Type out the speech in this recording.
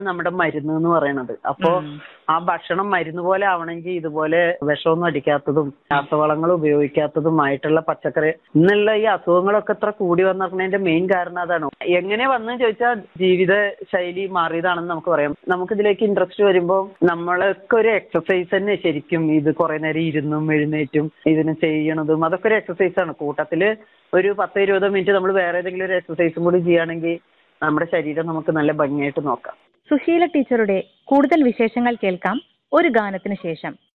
നമ്മുടെ മരുന്ന് എന്ന് പറയണത് അപ്പോ ആ ഭക്ഷണം മരുന്ന് പോലെ ആവണമെങ്കിൽ ഇതുപോലെ വിഷമൊന്നും അടിക്കാത്തതും രാസവളങ്ങൾ ഉപയോഗിക്കാത്തതുമായിട്ടുള്ള പച്ചക്കറി ഇന്നുള്ള ഈ അസുഖങ്ങളൊക്കെ ഇത്ര കൂടി വന്നിരിക്കുന്നതിന്റെ മെയിൻ കാരണം അതാണ് എങ്ങനെ വന്നു ചോദിച്ചാൽ ജീവിത ശൈലി മാറിയതാണെന്ന് നമുക്ക് പറയാം നമുക്ക് ഇതിലേക്ക് ഇൻട്രസ്റ്റ് വരുമ്പോൾ നമ്മളൊക്കെ ഒരു എക്സസൈസ് തന്നെ ശരിക്കും ഇത് കുറെ നേരം ഇരുന്നും എഴുന്നേറ്റും ഇതിന് ചെയ്യണതും അതൊക്കെ ഒരു എക്സസൈസ് ആണ് കൂട്ടത്തില് ഒരു പത്ത് ഇരുപത് മിനിറ്റ് നമ്മൾ വേറെ ഏതെങ്കിലും ഒരു എക്സസൈസും കൂടി ചെയ്യുകയാണെങ്കിൽ നമ്മുടെ ശരീരം നമുക്ക് നല്ല ഭംഗിയായിട്ട് നോക്കാം സുശീല ടീച്ചറുടെ കൂടുതൽ വിശേഷങ്ങൾ കേൾക്കാം ഒരു ഗാനത്തിന് ശേഷം